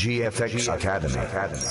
GFX Academy. Academy.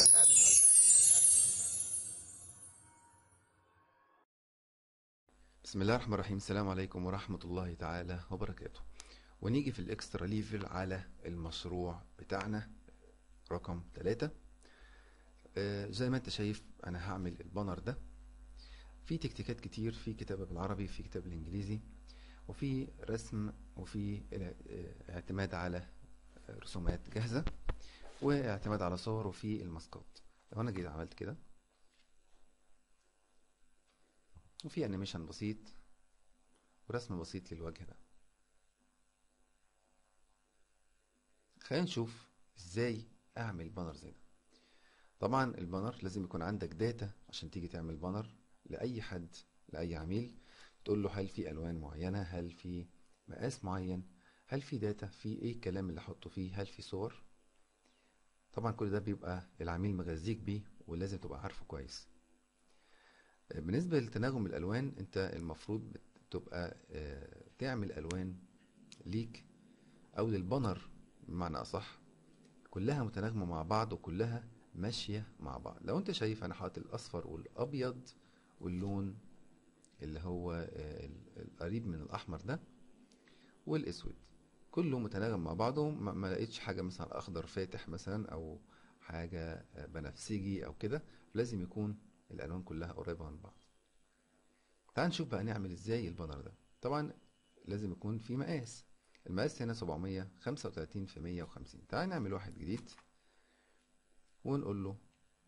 بسم الله الرحمن الرحيم السلام عليكم ورحمة الله تعالى وبركاته ونيجي في الاكسترا ليفل على المشروع بتاعنا رقم ثلاثة آه زي ما انت شايف انا هعمل البانر ده في تكتيكات كتير في كتابة بالعربي في كتاب بالانجليزي وفي رسم وفي آه، اعتماد على رسومات جاهزة واعتماد على صور وفي الماسكات لو انا جيت عملت كده وفي انيميشن بسيط ورسم بسيط للوجه ده خلينا نشوف ازاي اعمل بانر زي ده طبعا البانر لازم يكون عندك داتا عشان تيجي تعمل بانر لاي حد لاي عميل تقول له هل في الوان معينه هل في مقاس معين هل في داتا في ايه الكلام اللي احطه فيه هل في صور طبعا كل ده بيبقى العميل مغذيك بيه ولازم تبقى عارفه كويس بالنسبة لتناغم الألوان أنت المفروض تبقى آه، تعمل ألوان ليك أو للبانر بمعنى أصح كلها متناغمة مع بعض وكلها ماشية مع بعض لو أنت شايف أنا حاطط الأصفر والأبيض واللون اللي هو آه، القريب من الأحمر ده والأسود كله متناغم مع بعضه ما ما لقيتش حاجة مثلا أخضر فاتح مثلا أو حاجة آه، بنفسجي أو كده لازم يكون الالوان كلها قريبه من بعض تعال نشوف بقى نعمل ازاي البانر ده طبعا لازم يكون في مقاس المقاس هنا 735 في 150 تعال نعمل واحد جديد ونقول له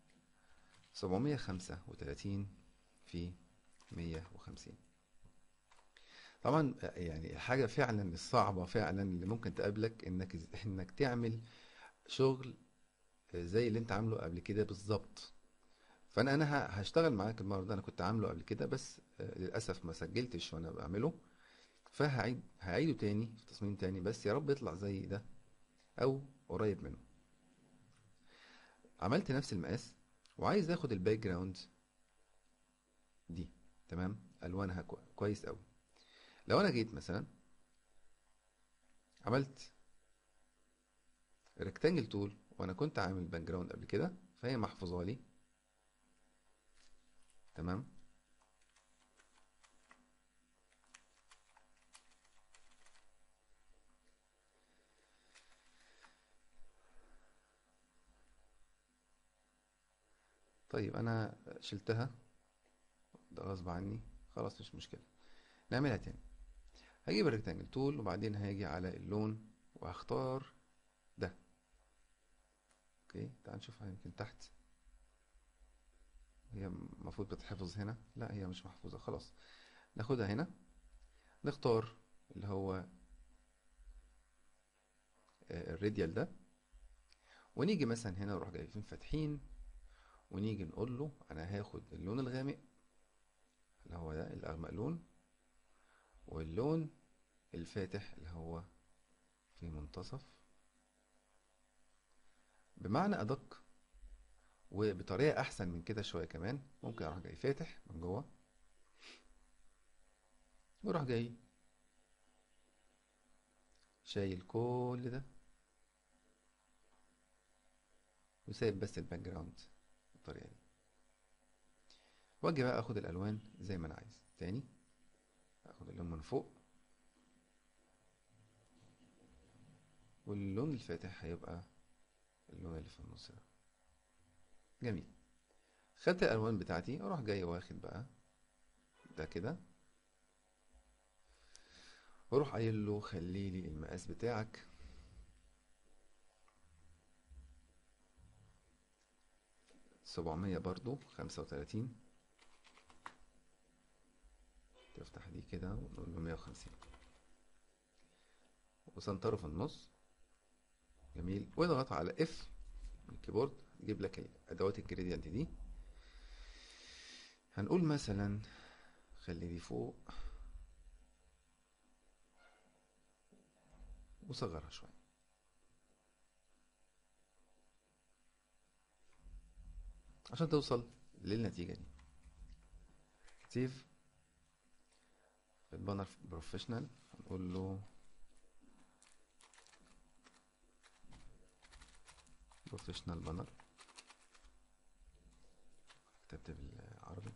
735 في 150 طبعا يعني الحاجه فعلا الصعبه فعلا اللي ممكن تقابلك انك انك تعمل شغل زي اللي انت عامله قبل كده بالظبط فانا انا ه- هشتغل معاك المره ده انا كنت عامله قبل كده بس آه، للاسف ما سجلتش وانا بعمله فهعيد هعيده تاني في تصميم تاني بس يا رب يطلع زي ده او قريب منه عملت نفس المقاس وعايز اخد الباك جراوند دي تمام الوانها كو- كويس قوي لو انا جيت مثلا عملت ريكتانجل تول وانا كنت عامل باك جراوند قبل كده فهي محفوظه لي تمام طيب انا شلتها ده غصب عني خلاص مش مشكلة نعملها تاني هجيب الريكتانجل تول وبعدين هاجي على اللون وهختار ده اوكي تعال نشوفها يمكن تحت هي المفروض بتتحفظ هنا لا هي مش محفوظة خلاص ناخدها هنا نختار اللي هو آه، الراديال ده ونيجي مثلا هنا نروح جايبين فاتحين ونيجي نقول له انا هاخد اللون الغامق اللي هو ده الاغمق لون واللون الفاتح اللي هو في منتصف بمعنى ادق وبطريقة أحسن من كده شوية كمان ممكن أروح جاي فاتح من جوه وأروح جاي شايل كل ده وسايب بس الباك جراوند بالطريقة دي وأجي بقى أخد الألوان زي ما أنا عايز تاني أخد اللون من فوق واللون الفاتح هيبقى اللون اللي في النص ده جميل خدت الالوان بتاعتي اروح جاي واخد بقى ده كده واروح قايل له خلي لي المقاس بتاعك سبعمية برضو خمسة وتلاتين تفتح دي كده ونقول له مية وخمسين وسنتره في النص جميل واضغط على اف من الكيبورد يجيب لك ادوات الجريدينت دي هنقول مثلا خلي دي فوق وصغرها شويه عشان توصل للنتيجه دي سيف في البانر بروفيشنال هنقول له بروفيشنال بانر كتبت بالعربي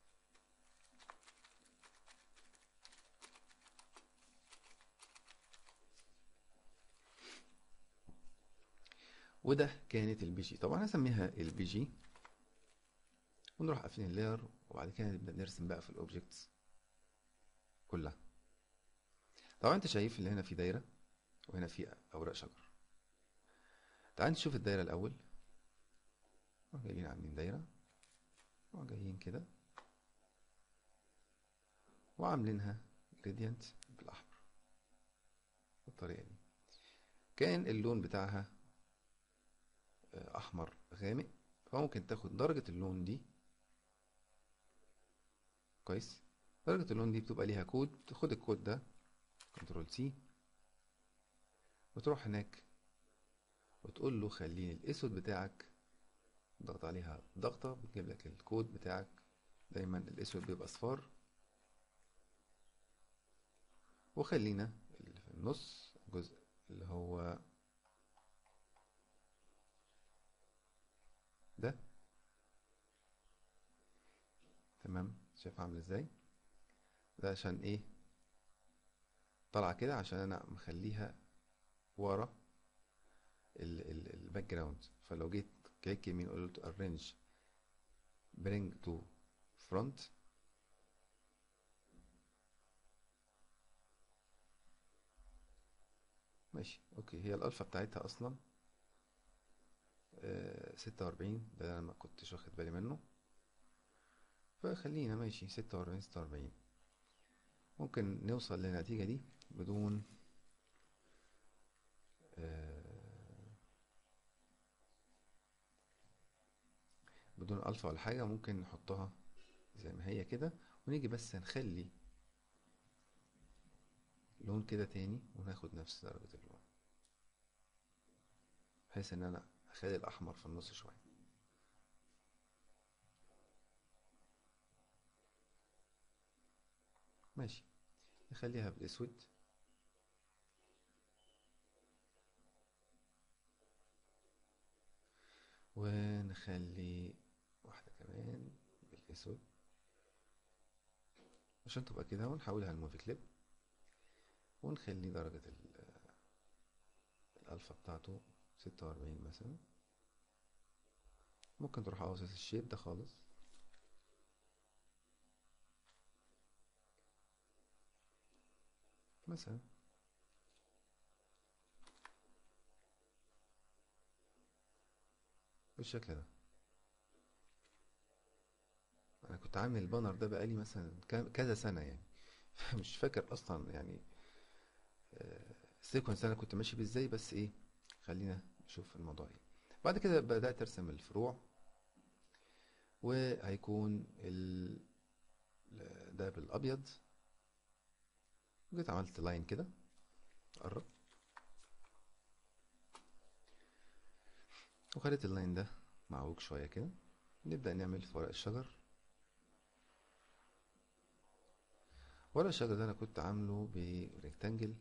وده كانت البي جي طبعا هسميها البي جي ونروح قافلين اللاير وبعد كده نبدا نرسم بقى في الاوبجكتس كلها طبعا انت شايف اللي هنا في دايره وهنا في اوراق شجر تعال نشوف الدايره الاول جايين عاملين دايره وجايين كده وعاملينها جريدينت بالاحمر بالطريقه دي كان اللون بتاعها احمر غامق فممكن تاخد درجة اللون دي كويس درجة اللون دي بتبقى ليها كود تاخد الكود ده كنترول سي وتروح هناك وتقول له خليني الاسود بتاعك ضغط عليها ضغطة بتجيب لك الكود بتاعك دايما الاسود بيبقى اصفار وخلينا اللي في النص الجزء اللي هو ده تمام شايف عامل ازاي ده عشان ايه طالعه كده عشان انا مخليها ورا الباك جراوند فلو جيت كليك يمين قلت arrange bring to front ماشي اوكي هي الالفا بتاعتها اصلا ستة وأربعين ده أنا ما كنتش واخد بالي منه فخلينا ماشي ستة وأربعين ستة وأربعين ممكن نوصل للنتيجة دي بدون بدون ألفا ولا حاجة ممكن نحطها زي ما هي كده ونيجي بس نخلي لون كده تاني وناخد نفس درجة اللون بحيث ان انا اخلي الاحمر في النص شويه ماشي نخليها بالاسود ونخلي واحدة كمان بالاسود عشان تبقى كده ونحولها لموفي كليب ونخلي درجة الألفا بتاعته ستة وأربعين مثلا ممكن تروح قاصص الشيب ده خالص مثلا بالشكل ده انا كنت عامل البانر ده بقالي مثلا كذا سنة يعني مش فاكر اصلا يعني السيكونس انا كنت ماشي بيه ازاي بس ايه خلينا نشوف الموضوع ايه بعد كده بدأت ارسم الفروع وهيكون ال... ده بالابيض جيت عملت لاين كده قرب وخليت اللاين ده معوج شوية كده نبدأ نعمل في ورق الشجر ورق الشجر ده انا كنت عامله بريكتانجل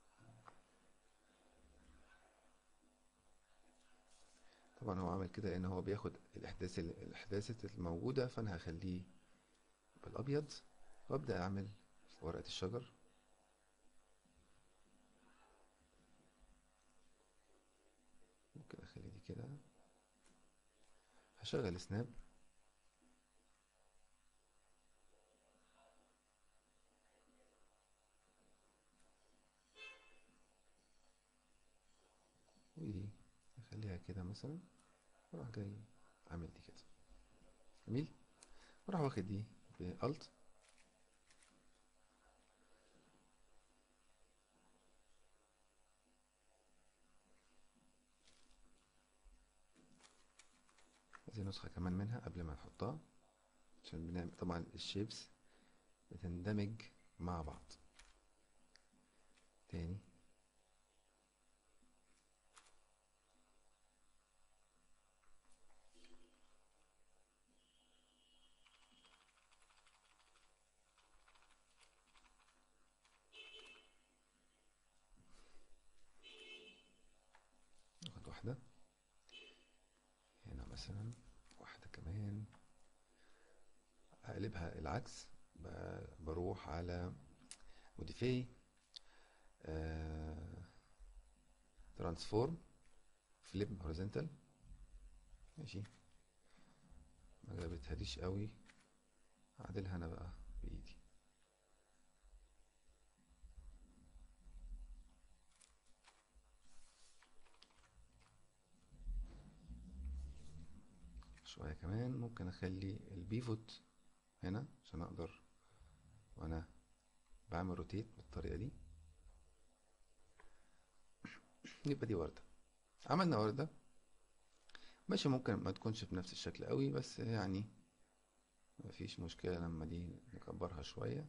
طبعا هو عامل كده ان هو بياخد الاحداث الاحداثات الموجودة فانا هخليه بالابيض وابدأ اعمل في ورقة الشجر ممكن اخلي دي كده هشغل سناب ودي اخليها كده مثلا واروح جاي عامل دي كده جميل واروح واخد دي بالت دي نسخة كمان منها قبل ما نحطها عشان بنعمل طبعا الشيبس بتندمج مع بعض تاني ناخد واحدة مثلا واحدة كمان هقلبها العكس ب- بروح على موديفاي ترانسفورم فليب هوريزونتال ماشي ما جابتهاليش قوي هعدلها انا بقى بايدي شوية كمان ممكن اخلي البيفوت هنا عشان اقدر وانا بعمل روتيت بالطريقة دي يبقى دي وردة عملنا وردة ماشي ممكن ما تكونش بنفس الشكل قوي بس يعني مفيش مشكلة لما دي نكبرها شوية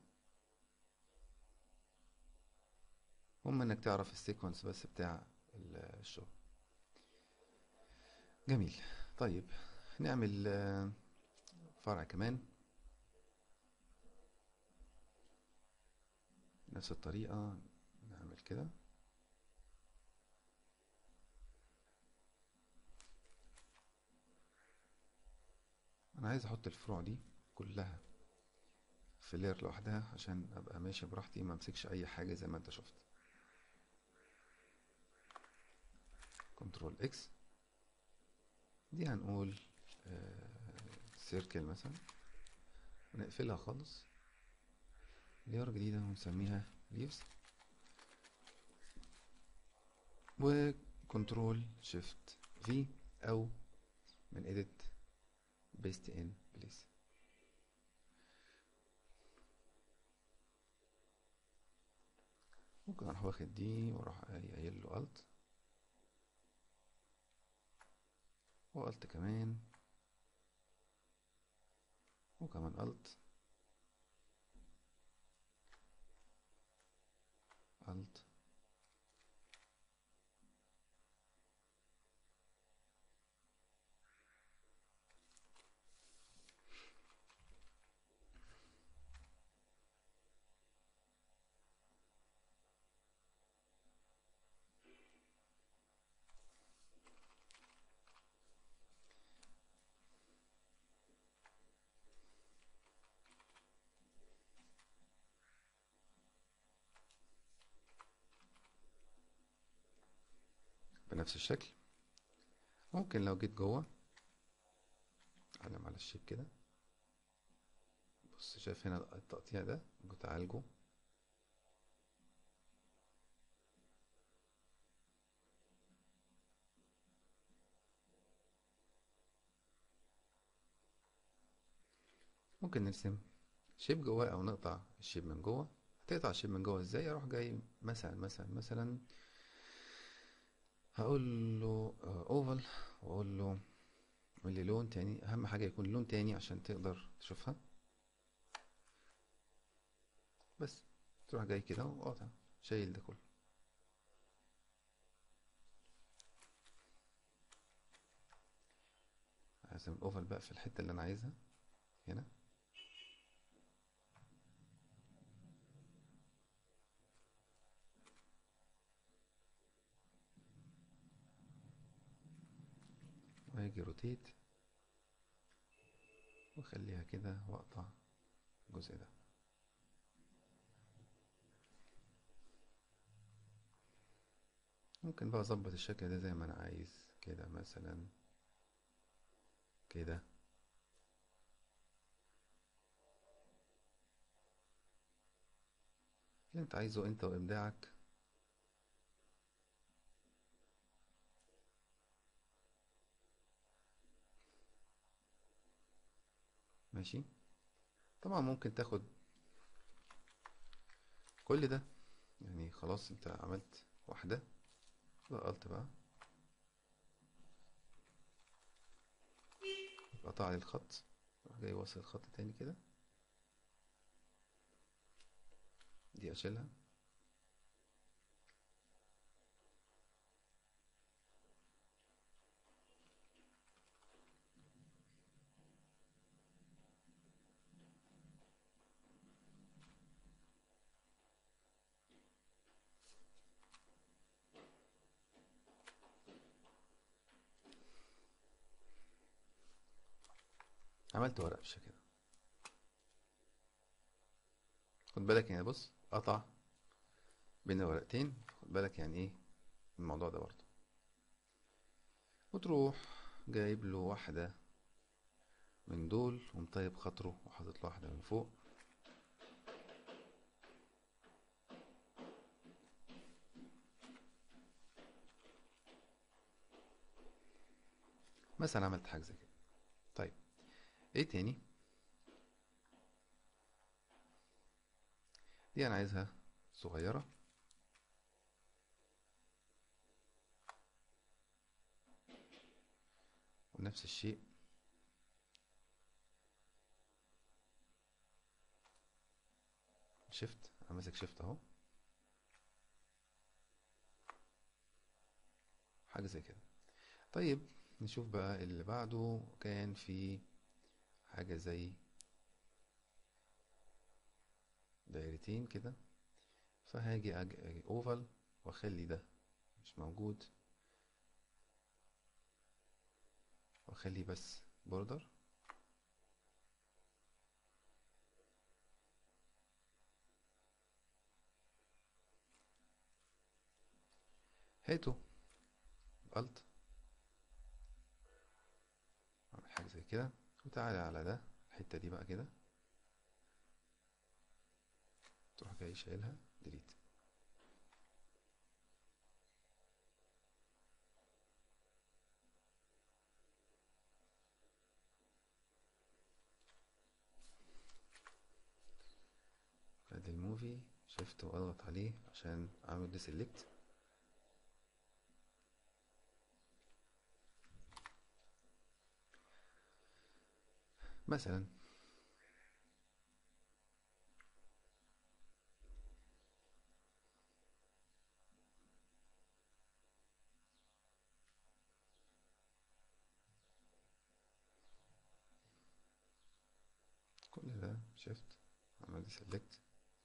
المهم انك تعرف السيكونس بس بتاع ال- الشغل جميل طيب نعمل آه، فرع كمان نفس الطريقة نعمل كده انا عايز احط الفروع دي كلها في لير لوحدها عشان ابقى ماشي براحتي ما امسكش اي حاجة زي ما انت شفت كنترول اكس دي هنقول سيركل مثلا ونقفلها خالص لير جديدة ونسميها ليفز وكنترول شيفت في او من edit paste in place ممكن اروح واخد دي واروح قايل له alt وقلت كمان وكمان alt alt بنفس الشكل ممكن لو جيت جوه علم على الشيب كده بص شايف هنا التقطيع ده ممكن تعالجه ممكن نرسم شيب جواه او نقطع الشيب من جوه هتقطع الشيب من جوه ازاي اروح جاي مثلا مثلا مثلا هقول له اوفل واقول له اعمل لي لون تاني اهم حاجه يكون لون تاني عشان تقدر تشوفها بس تروح جاي كده وقاطع شايل ده كله عايز الاوفل بقى في الحته اللي انا عايزها هنا واجي روتيت واخليها كده واقطع الجزء ده ممكن بقى اظبط الشكل ده زي ما انا عايز كده مثلا كده اللي انت عايزه انت وابداعك ماشي طبعا ممكن تاخد كل ده يعني خلاص انت عملت واحدة قلت بقى قطع لي الخط راح جاي واصل الخط تاني كده دي اشيلها عملت ورقة بالشكل ده خد بالك يعني بص قطع بين الورقتين خد بالك يعني ايه الموضوع ده برضه وتروح جايب له واحدة من دول ومطيب خاطره وحاطط له واحدة من فوق مثلا عملت حاجة زي كده طيب ايه تاني دي انا عايزها صغيرة ونفس الشيء شيفت انا ماسك شيفت اهو حاجة زي كده طيب نشوف بقى اللي بعده كان في حاجة زي دايرتين كده فهاجي اجي أجي اوفال واخلي ده مش موجود واخليه بس بوردر هاته الت اعمل حاجه زي كده وتعالى على ده الحته دي بقى كده تروح جاي شايلها ديليت ادي الموفي شيفت واضغط عليه عشان اعمل ديسلكت مثلا كل ده شيفت عمل ديسلكت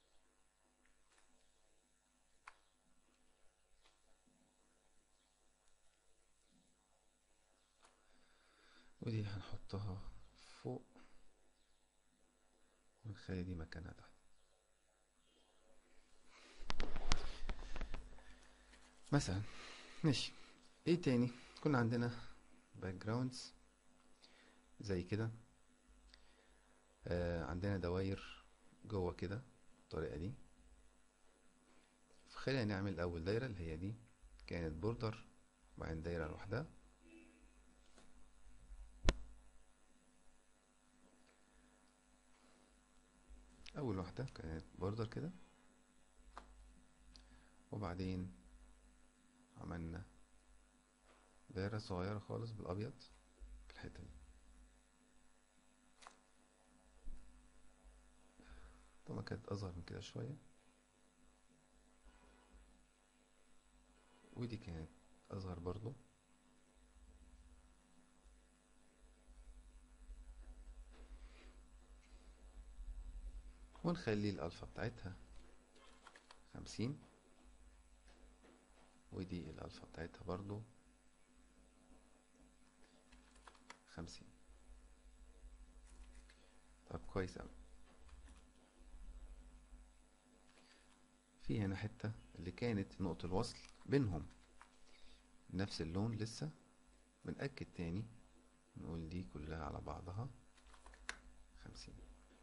ودي هنحطها فوق ونخلي دي مكانها تحت مثلا ماشي ايه تاني كنا عندنا باك جراوندز زي كده آه عندنا دواير جوه كده بالطريقة دي فخلينا نعمل أول دايرة اللي هي دي كانت بوردر وبعدين دايرة لوحدها أول واحدة كانت بوردر كده وبعدين عملنا دايرة صغيرة خالص بالأبيض في الحتة دي طبعا كانت أصغر من كده شوية ودي كانت أصغر برضو ونخلي الألفا بتاعتها خمسين ودي الألفا بتاعتها برضو خمسين طب كويس أوي في هنا حتة اللي كانت نقطة الوصل بينهم نفس اللون لسه بنأكد تاني نقول دي كلها على بعضها خمسين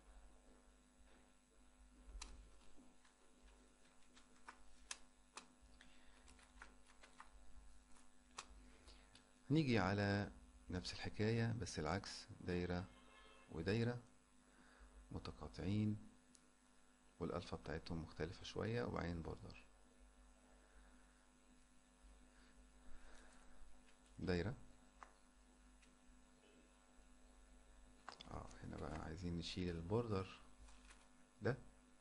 نيجي على نفس الحكاية بس العكس دايرة ودايرة متقاطعين والألفا بتاعتهم مختلفة شوية وبعدين بوردر دايرة اه هنا بقى عايزين نشيل البوردر ده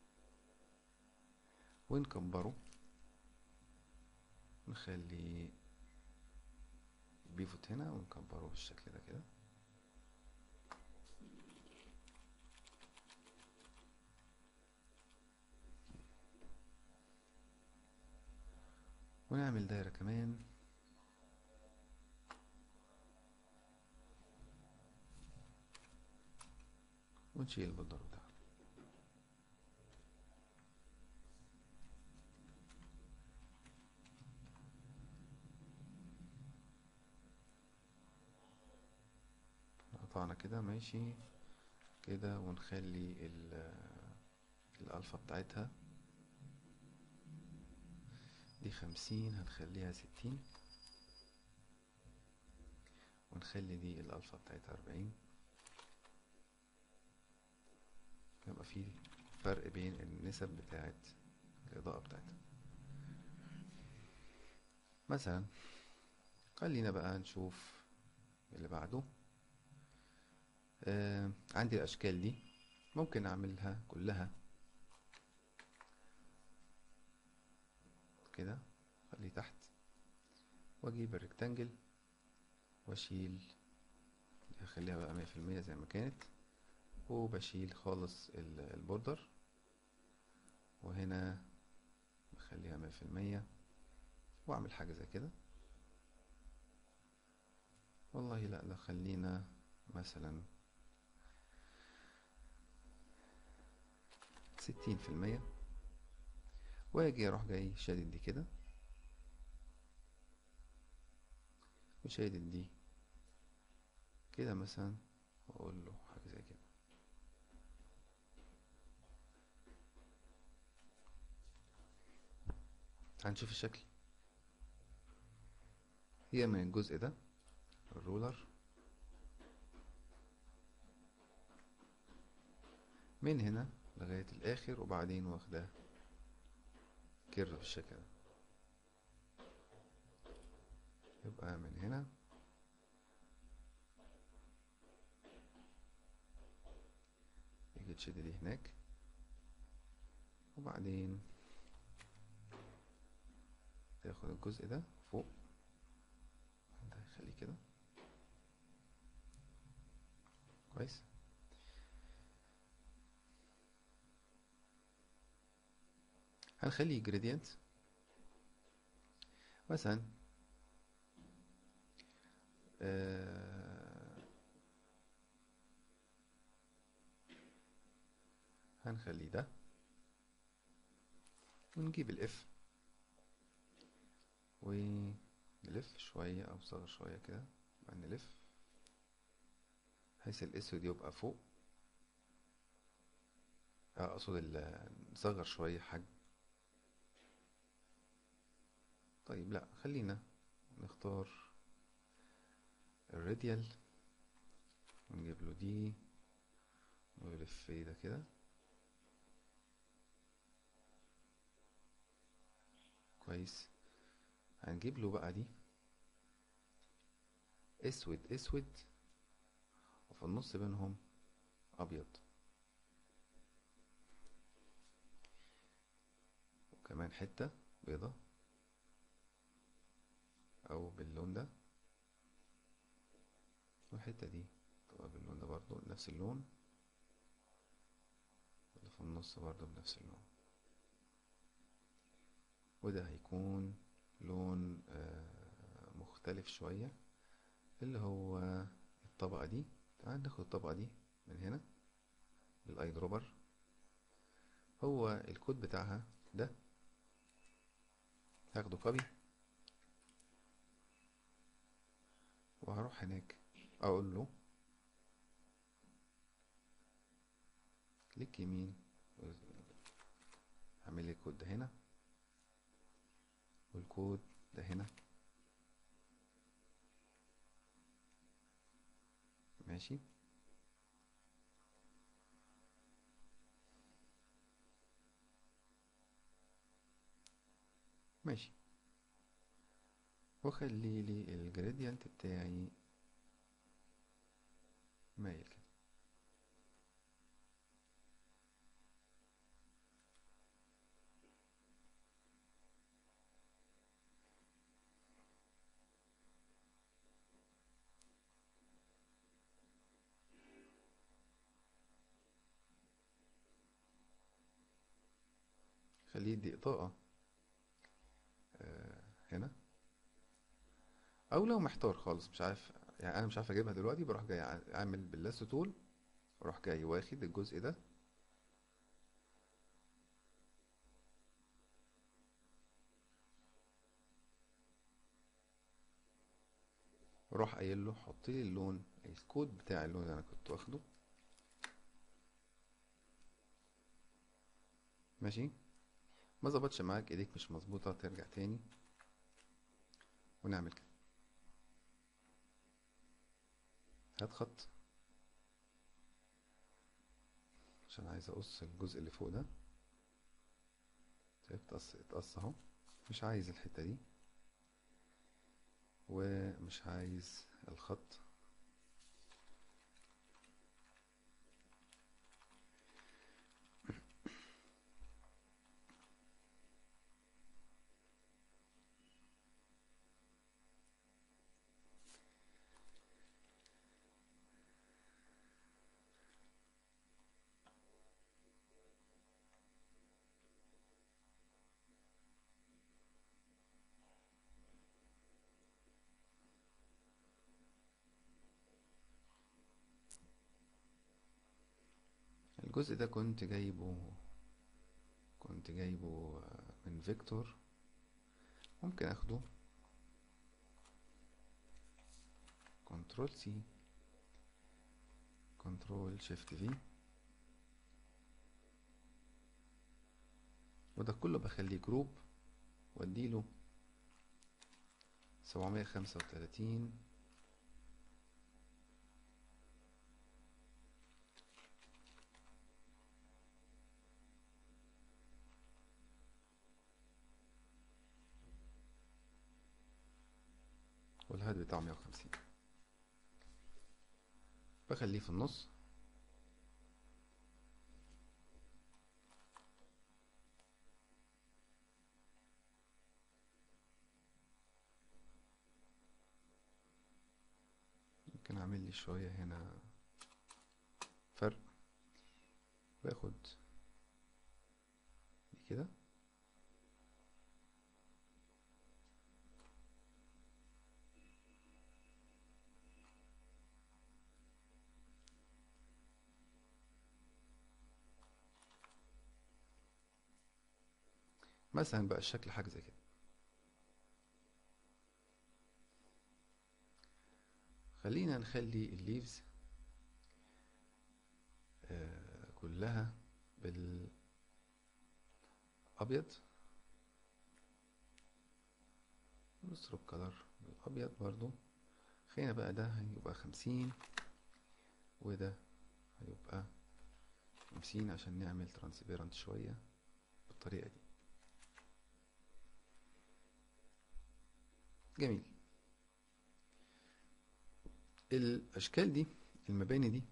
ونكبره نخلي بيفوت هنا ونكبره بالشكل ده كده ونعمل دايرة كمان ونشيل البولدر بتاعها قطعنا كده ماشي كده ونخلي ال- الألفا بتاعتها دي خمسين هنخليها ستين ونخلي دي الألفا بتاعتها أربعين يبقى في فرق بين النسب بتاعت الإضاءة بتاعتها مثلا خلينا بقى نشوف اللي بعده آه عندي الأشكال دي ممكن أعملها كلها كده خليه تحت وأجيب الريكتانجل وأشيل أخليها بقى مية في المية زي ما كانت وبشيل خالص ال- البوردر وهنا بخليها مية في المية وأعمل حاجة زي كده والله لا لا خلينا مثلا ستين في المية واجي اروح جاي شادد دي كده وشادد دي كده مثلا واقول له حاجة زي كده هنشوف الشكل هي من الجزء ده الرولر من هنا لغاية الآخر وبعدين واخداه كيرف بالشكل ده يبقى من هنا يجي تشد دي هناك وبعدين تاخد الجزء ده فوق ده خليه كده كويس هنخليه جريدينت مثلا آه هنخليه ده ونجيب الاف ونلف شوية او صغر شوية كده بعدين نلف بحيث الاسود يبقى فوق آه، اقصد ال- نصغر شوية حجم طيب لا خلينا نختار الراديال ونجيب له دي ونلف ده كده كويس هنجيب له بقى دي اسود اسود وفي النص بينهم ابيض وكمان حتة بيضة او باللون ده والحتة دي تبقى باللون ده برضو نفس اللون واللي في النص برضو بنفس اللون وده هيكون لون آه، مختلف شوية اللي هو الطبقة دي تعال ناخد الطبقة دي من هنا بالاي دروبر هو الكود بتاعها ده هاخده كوبي وهروح هناك اقول له كليك يمين هعمل لي الكود ده هنا والكود ده هنا ماشي ماشي واخلي لي الجريدينت بتاعي مايل كده خليه يدي إضاءة آه، هنا أو لو محتار خالص مش عارف يعني أنا مش عارف أجيبها دلوقتي بروح جاي ع- أعمل باللاست تول اروح جاي واخد الجزء ده واروح قايل له حط لي اللون الكود بتاع اللون اللي انا كنت واخده ماشي ما ظبطش معاك ايديك مش مظبوطه ترجع تاني ونعمل كده هات خط عشان عايز اقص الجزء اللي فوق ده شايف اتقص اتقص اهو مش عايز الحته دي ومش عايز الخط الجزء ده كنت جايبه كنت جايبه من فيكتور ممكن اخده كنترول سي كنترول شيفت في وده كله بخليه جروب واديله سبعمية خمسة وتلاتين والهاد بتاعه مية وخمسين بخليه في النص ممكن اعمل لي شوية هنا فرق باخد دي كده مثلا بقى الشكل حاجة زي كده خلينا نخلي الليفز آه كلها بالأبيض نصرف كلر بالأبيض برضو خلينا بقى ده هيبقى خمسين وده هيبقى خمسين عشان نعمل ترانسبيرنت شوية بالطريقة دي جميل الأشكال دي المباني دي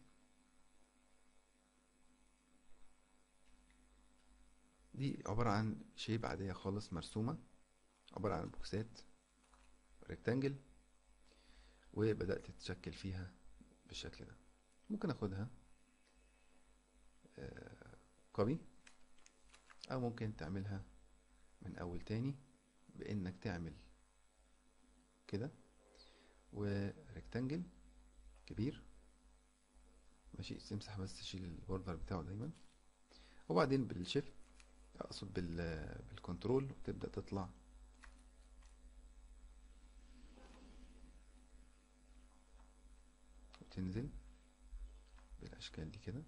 دي عبارة عن شيب عادية خالص مرسومة عبارة عن بوكسات ريكتانجل وبدأت تتشكل فيها بالشكل ده ممكن اخدها كوبي او ممكن تعملها من اول تاني بانك تعمل كده وريكتانجل كبير ماشي تمسح بس تشيل البوردر بتاعه دايما وبعدين بالشيفت اقصد بال بالكنترول وتبدا تطلع وتنزل بالاشكال دي كده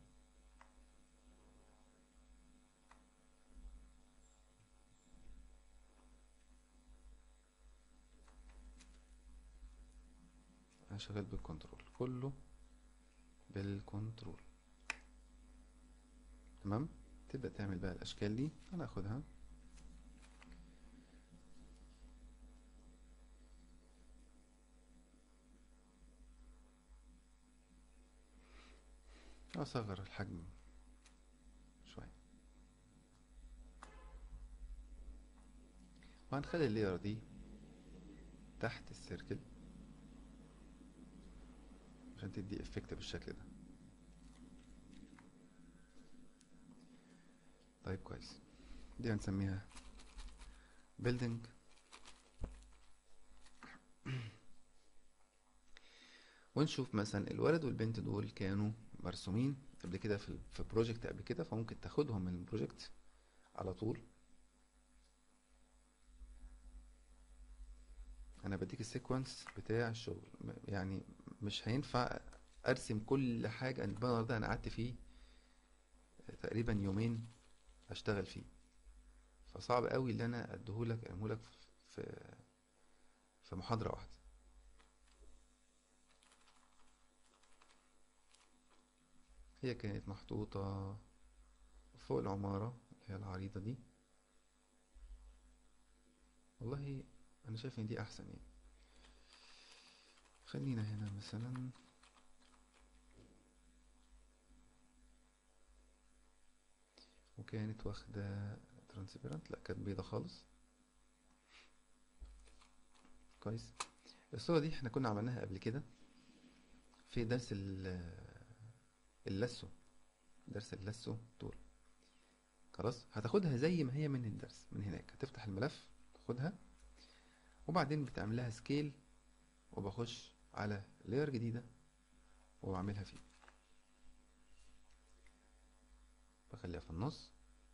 انا شغال بالكنترول كله بالكنترول تمام تبدأ تعمل بقى الاشكال دي انا اخدها اصغر الحجم شوية وهنخلي الليرة دي تحت السيركل عشان تدي افكت بالشكل ده طيب كويس دي هنسميها building ونشوف مثلا الولد والبنت دول كانوا مرسومين قبل كده في في بروجكت قبل كده فممكن تاخدهم من البروجكت على طول انا بديك السيكونس بتاع الشغل م- يعني مش هينفع ارسم كل حاجه البانر ده انا قعدت فيه تقريبا يومين اشتغل فيه فصعب قوي اللي انا اديهولك ارميهولك في في محاضره واحده هي كانت محطوطه فوق العماره اللي هي العريضه دي والله انا شايف ان دي احسن يعني خلينا هنا مثلا وكانت واخدة ترانسبيرنت لا كانت بيضة خالص كويس الصورة دي احنا كنا عملناها قبل كده في درس ال- اللسو درس اللسو طول خلاص هتاخدها زي ما هي من الدرس من هناك هتفتح الملف تاخدها وبعدين بتعملها سكيل وبخش على لاير جديدة وبعملها فيه بخليها في النص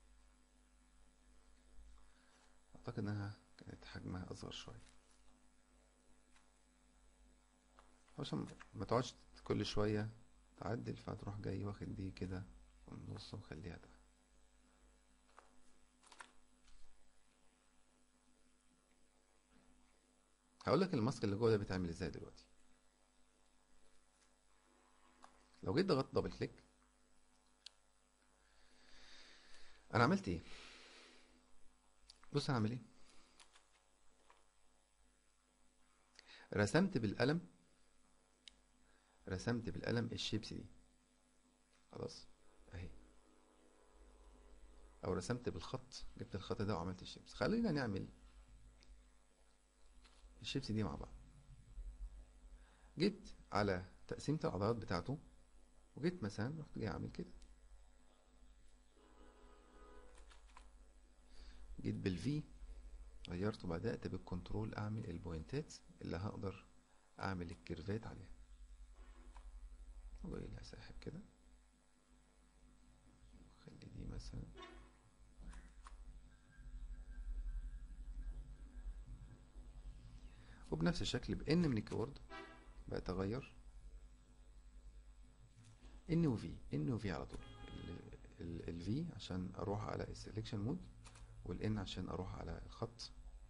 اعتقد انها كانت حجمها اصغر شوية عشان ما تقعدش كل شوية تعدل فتروح جاي واخد دي كده في النص وخليها ده هقول لك الماسك اللي جوه ده بيتعمل ازاي دلوقتي لو جيت ضغطت دبل كليك انا عملت ايه بص انا هعمل ايه رسمت بالقلم رسمت بالقلم الشيبس دي خلاص اهي او رسمت بالخط جبت الخط ده وعملت الشيبس خلينا نعمل الشيبس دي مع بعض جيت على تقسيمة العضلات بتاعته وجيت مثلا رحت جاي عامل كده جيت بالفي غيرت وبدأت بالكنترول اعمل البوينتات اللي هقدر اعمل الكيرفات عليها وجاي لها ساحب كده خلي دي مثلا وبنفس الشكل بان من الكيورد بقت اغير ان وفي ان وفي على طول الفي عشان اروح على السلكشن مود والان عشان اروح على الخط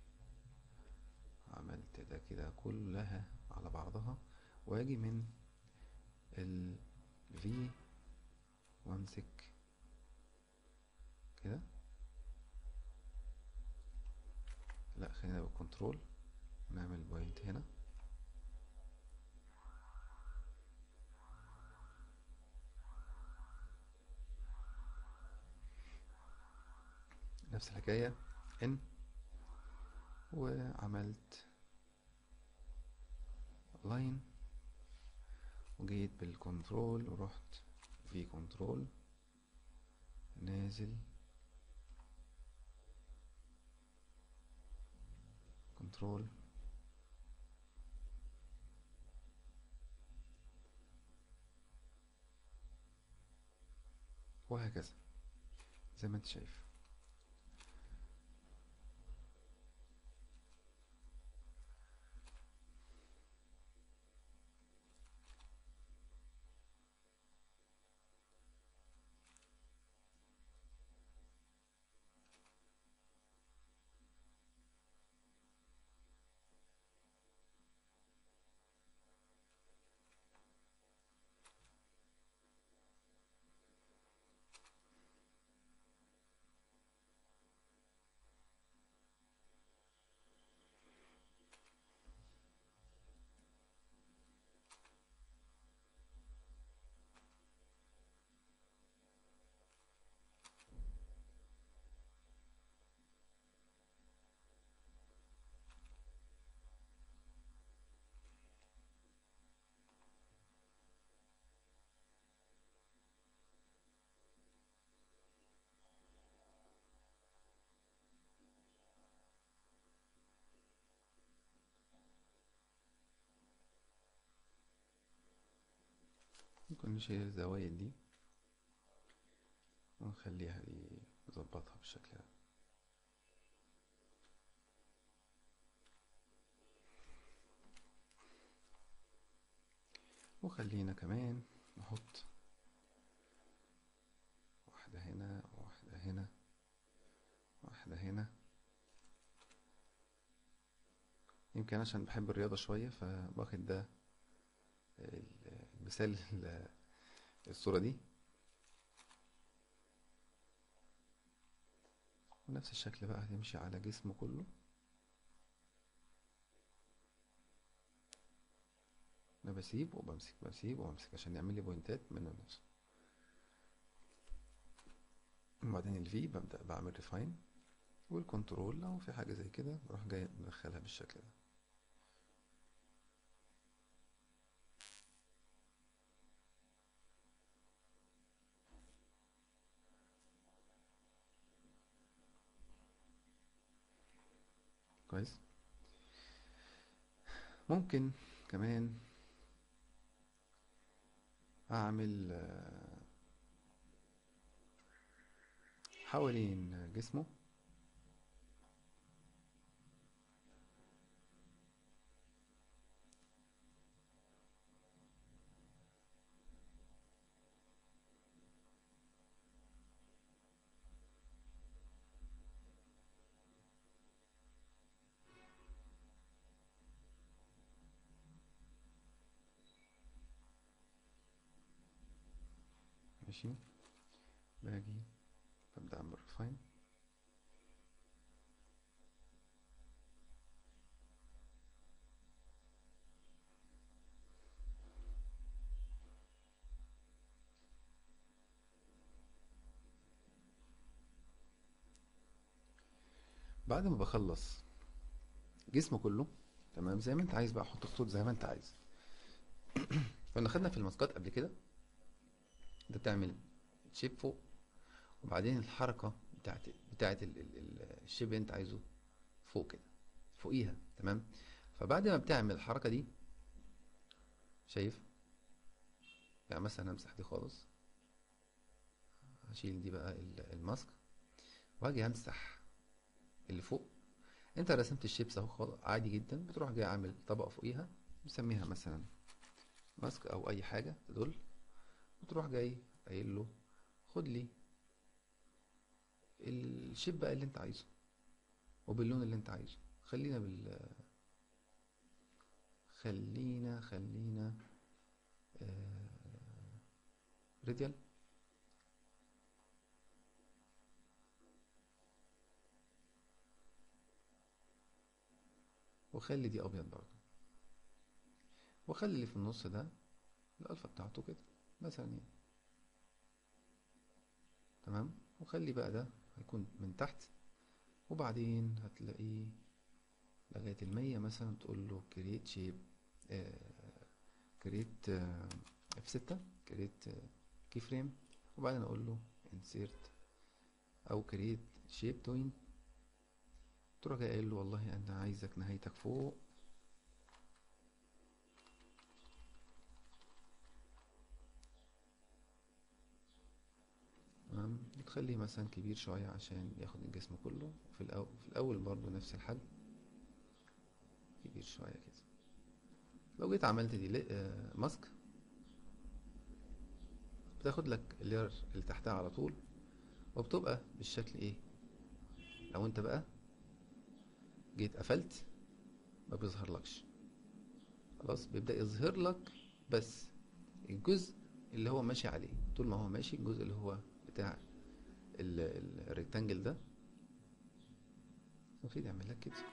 عملت ده كده كلها على بعضها واجي من ال V وامسك كده لا خلينا بالكنترول نعمل بوينت هنا نفس الحكاية ان وعملت لاين وجيت بالكنترول ورحت في كنترول نازل كنترول وهكذا زي ما انت شايف ممكن نشيل الزوايد دي ونخليها دي نظبطها بالشكل ده وخلينا كمان نحط واحدة هنا واحدة هنا واحدة هنا يمكن عشان بحب الرياضة شوية فواخد ده المثال ال- الصورة دي ونفس الشكل بقى هتمشي على جسمه كله انا بسيب وبمسك بسيب وبمسك عشان يعمل لي بوينتات منه لنفسه وبعدين الفي ببدأ بعمل ريفاين والكنترول لو في حاجة زي كده بروح جاي مدخلها بالشكل ده كويس ممكن كمان اعمل آه، حوالين جسمه ماشي باجي ببدأ اعمل ريفاين بعد ما بخلص جسمه كله تمام زي ما انت عايز بقى حط خطوط زي ما انت عايز كنا خدنا في الماسكات قبل كده انت بتعمل شيب فوق وبعدين الحركة بتاعت بتاعت ال- ال- ال- الشيب اللي انت عايزه فوق كده فوقيها تمام فبعد ما بتعمل الحركة دي شايف يعني مثلا همسح دي خالص هشيل دي بقى ال- الماسك واجي همسح اللي فوق انت رسمت الشيبس اهو خالص عادي جدا بتروح جاي عامل طبقة فوقيها مسميها مثلا ماسك او اي حاجة تدل وتروح جاي قايل له خد لي الشيب بقى اللي انت عايزه وباللون اللي انت عايزه خلينا بال خلينا خلينا آه... ريديال وخلي دي ابيض برضه وخلي اللي في النص ده الالفا بتاعته كده مثلا يعني تمام وخلي بقى ده هيكون من تحت وبعدين هتلاقيه لغاية المية مثلا تقول له كريت شيب كريت اف ستة كريت كي فريم وبعدين اقول له انسيرت او كريت شيب توين تروح جاي قايل له والله انا عايزك نهايتك فوق تمام بتخليه مثلا كبير شوية عشان ياخد الجسم كله في الأول في الأول برضو نفس الحجم كبير شوية كده لو جيت عملت دي لي- آه، ماسك بتاخد لك اللير اللي تحتها على طول وبتبقى بالشكل ايه لو انت بقى جيت قفلت ما بيظهرلكش خلاص بيبدأ يظهر لك بس الجزء اللي هو ماشي عليه طول ما هو ماشي الجزء اللي هو بتاع ال- ال- الريكتانجل ده المفروض يعمل لك كده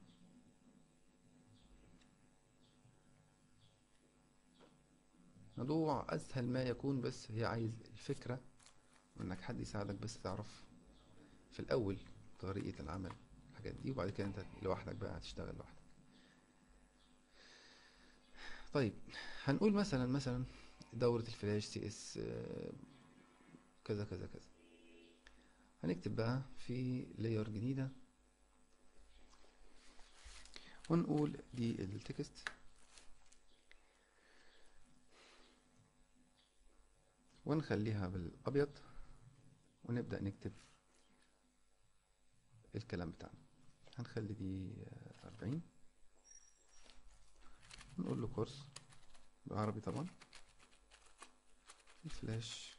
موضوع اسهل ما يكون بس هي عايز الفكرة وانك حد يساعدك بس تعرف في الاول طريقة العمل الحاجات دي وبعد كده انت لوحدك بقى هتشتغل لوحدك طيب هنقول مثلا مثلا دورة الفلاش سي اس كذا كذا كذا هنكتب بقى في لاير جديدة ونقول دي التكست ونخليها بالابيض ونبدأ نكتب الكلام بتاعنا هنخلي دي آه، أربعين نقول له كورس بالعربي طبعا الفلاش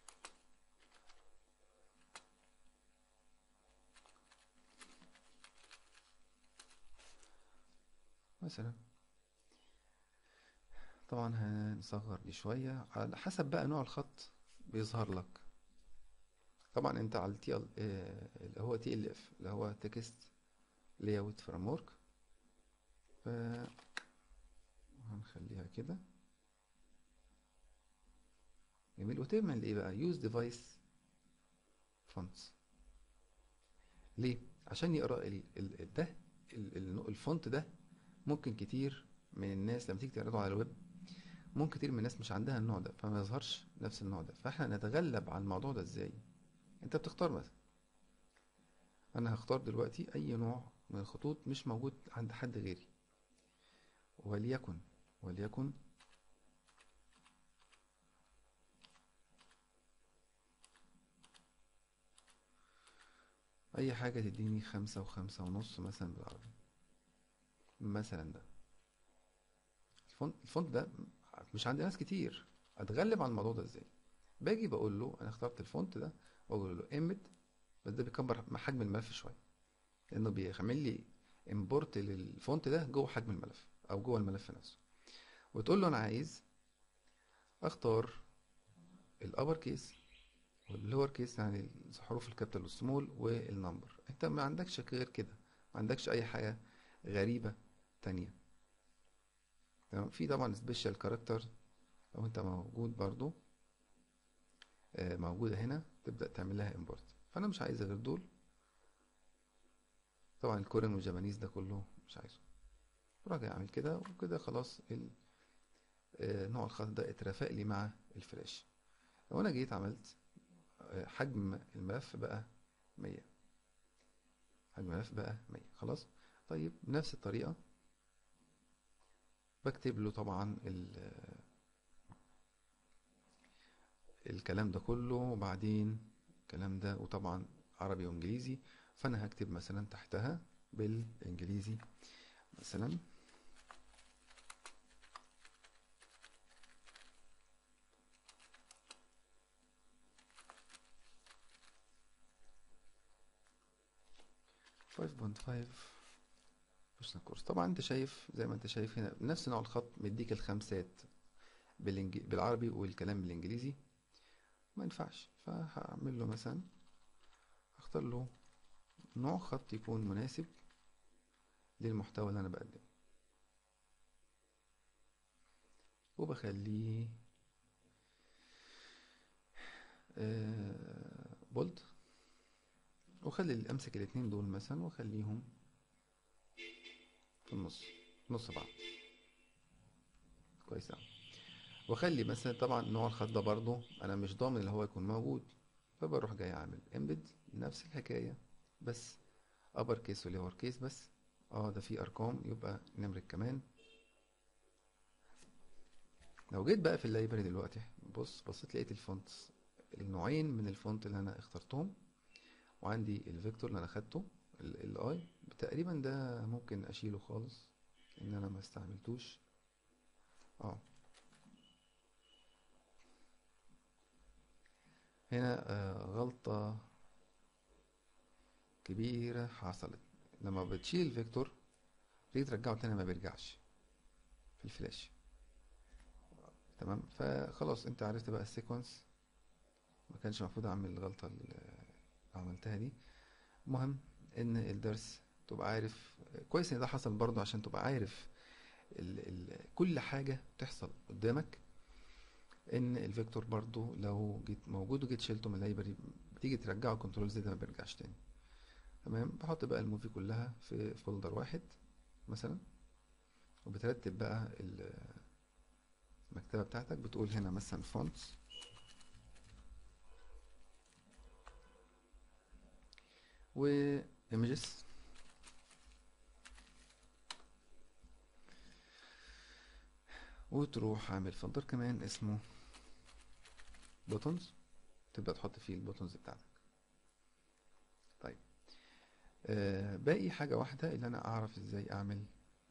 مثلا طبعا هنصغر دي شوية على حسب بقى نوع الخط بيظهر لك طبعا انت على التي ال اللي هو تي ال اف اللي هو تكست لاي اوت فريم ورك ف هنخليها كده جميل وتعمل ايه بقى يوز ديفايس فونتس ليه عشان يقرا ال ال ده ال- ال- الفونت ده ممكن كتير من الناس لما تيجي تعرضه على الويب ممكن كتير من الناس مش عندها النوع ده فما يظهرش نفس النوع ده فاحنا نتغلب على الموضوع ده ازاي انت بتختار مثلا انا هختار دلوقتي اي نوع من الخطوط مش موجود عند حد غيري وليكن وليكن اي حاجة تديني خمسة وخمسة ونص مثلا بالعربي مثلا ده الفونت الفونت ده مش عند ناس كتير اتغلب على الموضوع ده ازاي باجي بقول له انا اخترت الفونت ده واقول له امد بس ده بيكبر مع حجم الملف شويه لانه بيعمل لي امبورت للفونت ده جوه حجم الملف او جوه الملف نفسه وتقول له انا عايز اختار الابر كيس واللور كيس يعني حروف الكابيتال والسمول والنمبر انت ما عندكش غير كده ما عندكش اي حاجه غريبه تانية تمام في طبعا سبيشال كاركتر لو انت موجود برضو آه، موجودة هنا تبدأ تعمل لها امبورت فانا مش عايز غير دول طبعا الكورين والجابانيز ده كله مش عايزه بروح جاي اعمل كده وكده خلاص ال- آه، نوع الخط ده اترافق لي مع الفلاش لو انا جيت عملت آه، حجم الملف بقى 100 حجم الملف بقى 100 خلاص طيب بنفس الطريقة بكتب له طبعا ال- الكلام ده كله وبعدين الكلام ده وطبعا عربي وانجليزي فانا هكتب مثلا تحتها بالانجليزي مثلا فايف بوينت فايف بوشنا كورس طبعا انت شايف زي ما انت شايف هنا نفس نوع الخط مديك الخمسات بالإنج... بالعربي والكلام بالانجليزي ما ينفعش فهعمل له مثلا اختار له نوع خط يكون مناسب للمحتوى اللي انا بقدمه وبخليه بولد وخلي امسك الاتنين دول مثلا واخليهم في النص نص بعض كويس اوي واخلي مثلا طبعا نوع الخط ده برضو انا مش ضامن اللي هو يكون موجود فبروح جاي عامل امبد نفس الحكايه بس ابر كيس ولور كيس بس اه ده فيه ارقام يبقى نمرك كمان لو جيت بقى في اللايبرري دلوقتي بص بصيت لقيت الفونت النوعين من الفونت اللي انا اخترتهم وعندي الفيكتور اللي انا خدته الاي تقريبا ده ممكن اشيله خالص ان انا ما استعملتوش اه هنا آه غلطة كبيرة حصلت لما بتشيل الفيكتور تيجي ترجعه تاني ما بيرجعش في الفلاش تمام فخلاص انت عرفت بقى السيكونس ما كانش المفروض اعمل الغلطة اللي عملتها دي المهم ان الدرس تبقى عارف كويس ان ده حصل برضو عشان تبقى عارف ال ال كل حاجة تحصل قدامك ان الفيكتور برضو لو جيت موجود وجيت شلته من اللايبرري بتيجي ترجعه كنترول زد ما بيرجعش تاني تمام بحط بقى الموفي كلها في فولدر واحد مثلا وبترتب بقى المكتبة بتاعتك بتقول هنا مثلا فونتس و images وتروح عامل فولدر كمان اسمه buttons تبدأ تحط فيه البوتونز بتاعتك آه باقي حاجة واحدة اللي انا اعرف ازاي اعمل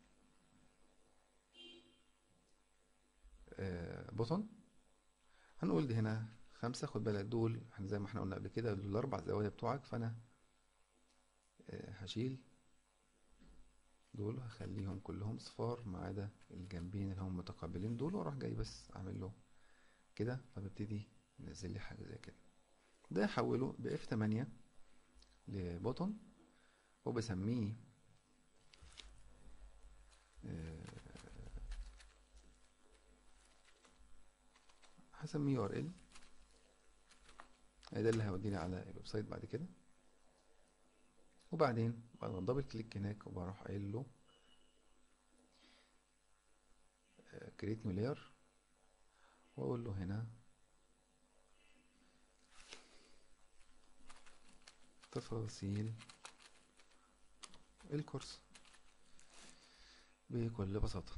آه بوتون هنقول دي هنا خمسة خد بالك دول احنا زي ما احنا قلنا قبل كده دول الاربع زوايا بتوعك فانا آه هشيل دول هخليهم كلهم صفار ما عدا الجنبين اللي هم متقابلين دول واروح جاي بس اعمل له كده فببتدي ينزل لي حاجة زي كده ده احوله ب F8 لبوتون وبسميه آه، هسميه يو ار ال ده اللي هيوديني على الويب سايت بعد كده وبعدين بعد ما دبل كليك هناك وبروح قايل له كريت نيو لاير واقول له هنا تفاصيل الكورس بكل بساطة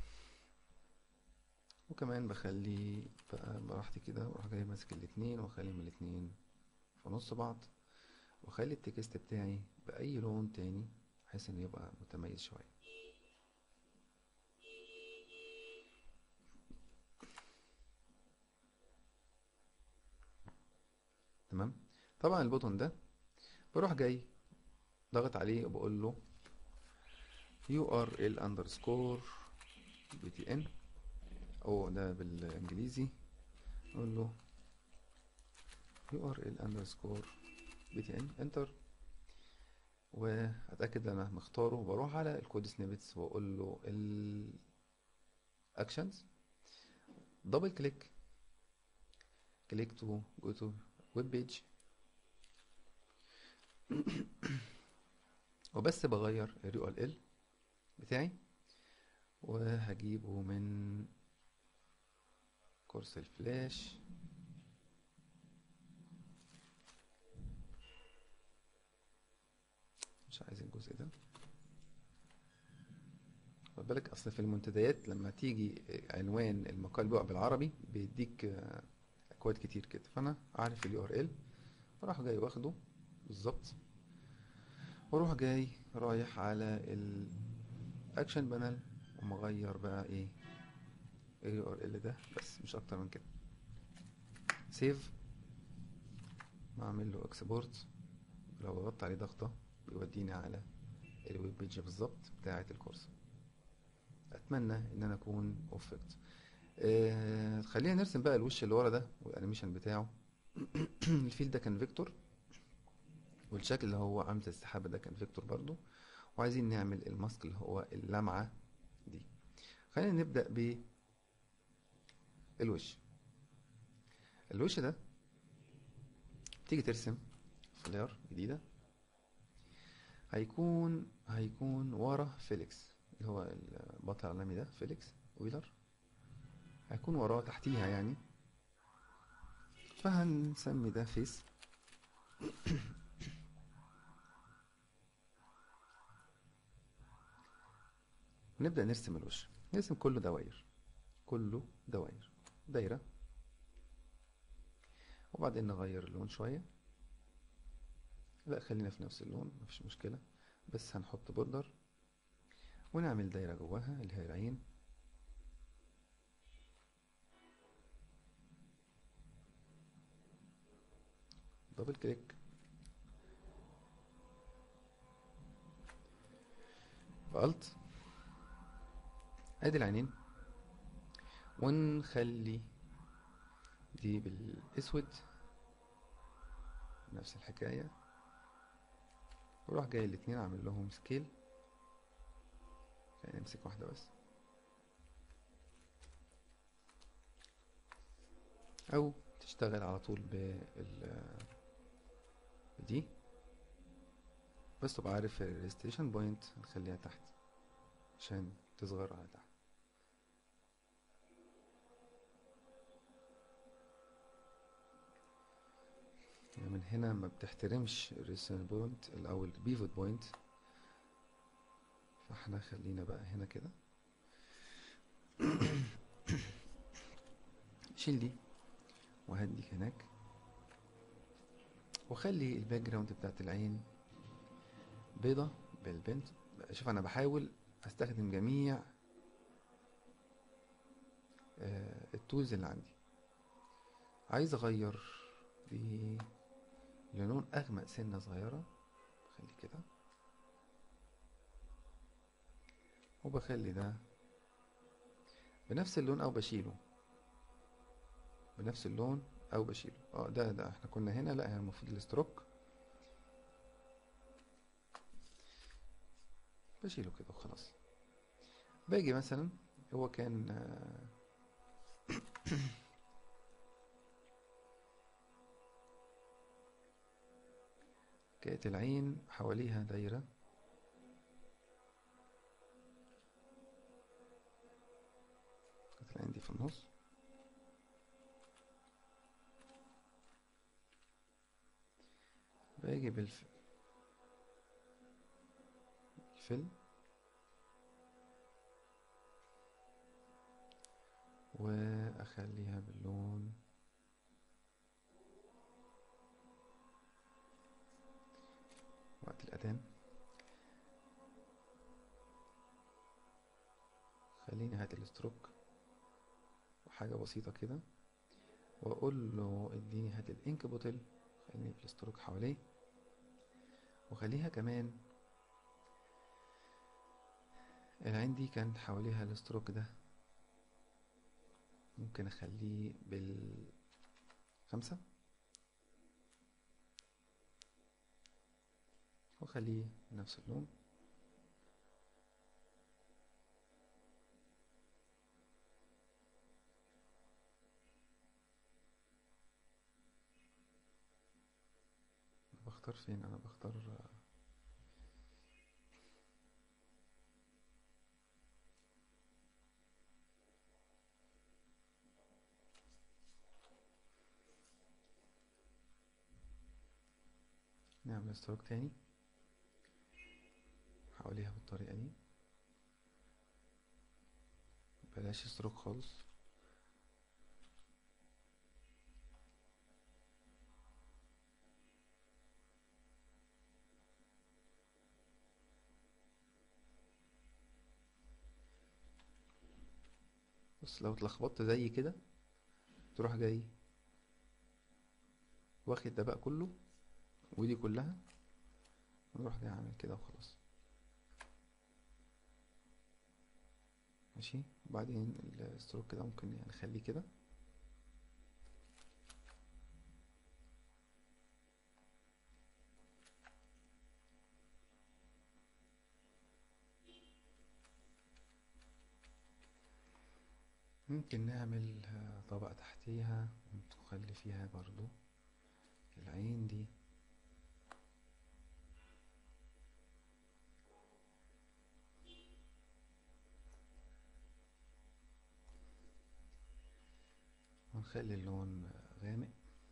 وكمان بخلي بقى براحتي كده واروح جاي ماسك الاتنين واخليهم الاتنين في نص بعض واخلي التكست بتاعي بأي لون تاني بحيث انه يبقى متميز شوية تمام طبعا البوتون ده بروح جاي ضغط عليه وبقول له url underscore btn او ده بالانجليزي اقول له url underscore btn انتر واتاكد ان انا مختاره وبروح على الكود سنيبتس واقول له الاكشنز دبل كليك كليك تو جو تو ويب بيج وبس بغير اليو ال ال بتاعي وهجيبه من كورس الفلاش مش عايز الجزء ده خد بالك اصل في المنتديات لما تيجي عنوان المقال بقى بالعربي بيديك آه، اكواد كتير كده فانا عارف اليو ار ال فراح جاي واخده بالظبط واروح جاي رايح على الاكشن بانل ومغير بقى ايه اليو ار ال ده بس مش اكتر من كده سيف بعمل له اكسبورت لو ضغطت عليه ضغطة بيوديني على الويب بيج بالظبط بتاعة الكورس اتمنى ان انا اكون وفقت آه خلينا نرسم بقى الوش اللي ورا ده والانيميشن بتاعه الفيل ده كان فيكتور والشكل اللي هو عامل زي السحابة ده كان فيكتور برضو وعايزين نعمل الماسك اللي هو اللمعة دي خلينا نبدأ بالوش الوش ده تيجي ترسم فلير جديدة هيكون هيكون ورا فيليكس اللي هو البطل العالمي ده فيليكس ويلر هيكون وراه تحتيها يعني فهنسمي ده فيس ونبدأ نرسم الوش نرسم كله دواير كله دواير دايرة وبعدين نغير اللون شوية لا خلينا في نفس اللون مفيش مشكلة بس هنحط بوردر ونعمل دايرة جواها اللي هي العين دبل كليك فالت ادي العينين ونخلي دي بالاسود نفس الحكاية وراح جاي الاتنين اعمل لهم سكيل خلينا نمسك واحدة بس او تشتغل على طول بال دي بس تبقى عارف الريستيشن بوينت نخليها تحت عشان تصغر على تحت يعني من هنا ما بتحترمش الريستيشن بوينت او البيفوت بوينت فاحنا خلينا بقى هنا كده شيل دي وهديك هناك وخلي الباك جراوند بتاعت العين بيضة بالبنت شوف انا بحاول استخدم جميع آه، التولز اللي عندي عايز اغير دي للون اغمق سنة صغيرة خلي كده وبخلي ده بنفس اللون او بشيله بنفس اللون او بشيله اه ده ده احنا كنا هنا لا هي المفروض الستروك بشيله كده وخلاص باجي مثلا هو كان آه، كانت العين حواليها دايرة كانت العين دي في النص باجي بالف الفيلم واخليها باللون وقت الاذان خليني هات الستروك وحاجة بسيطة كده واقول له اديني هات الانك بوتل خليني في الستروك حواليه وخليها كمان العين دي كان حواليها الستروك ده ممكن اخليه بالخمسة واخليه نفس اللون بختار فين انا بختار نعمل ستروك تاني حواليها بالطريقة دي بلاش ستروك خالص بص لو اتلخبطت زي كده تروح جاي واخد ده بقى كله ودي كلها ونروح جاي عامل كده وخلاص ماشي وبعدين الستروك كده ممكن يعني نخليه كده ممكن نعمل آه، طبقة تحتيها ونخلي فيها برضو العين دي ونخلي اللون غامق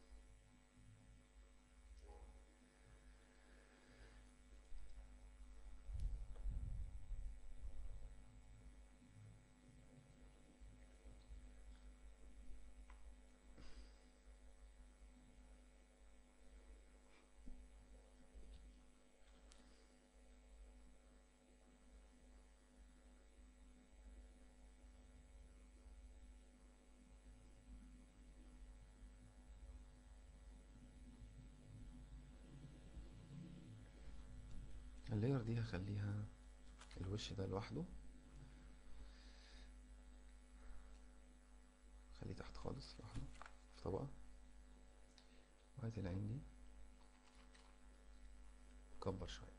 اللاير دي هخليها الوش ده لوحده خليه تحت خالص لوحده في طبقة وهات العين دي كبر شوية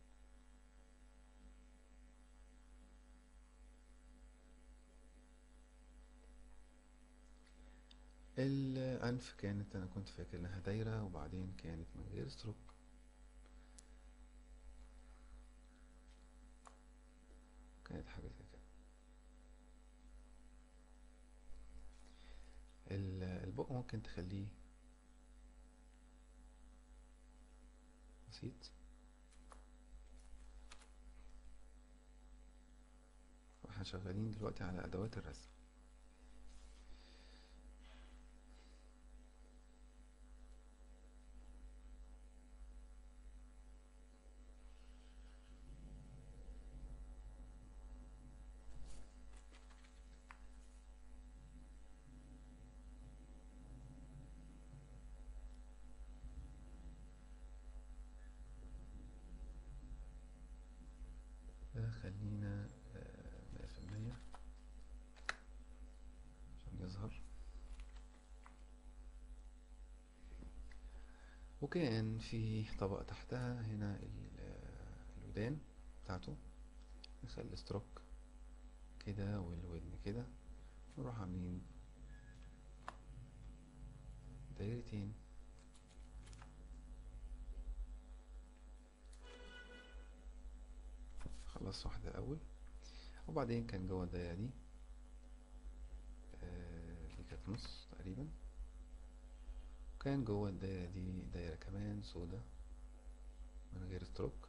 الأنف كانت أنا كنت فاكر إنها دايرة وبعدين كانت من غير ستروك كانت حاجة زي كده ال- البق ممكن تخليه بسيط واحنا شغالين دلوقتي على أدوات الرسم وكان في طبقة تحتها هنا ال- آه، الودان بتاعته نخلي ستروك كده والودن كده نروح عاملين دايرتين خلص واحدة الأول وبعدين كان جوه الدايرة دي آه، اللي كانت نص تقريبا وكان جوه الدايرة دي دايرة كمان سودا من غير ستروك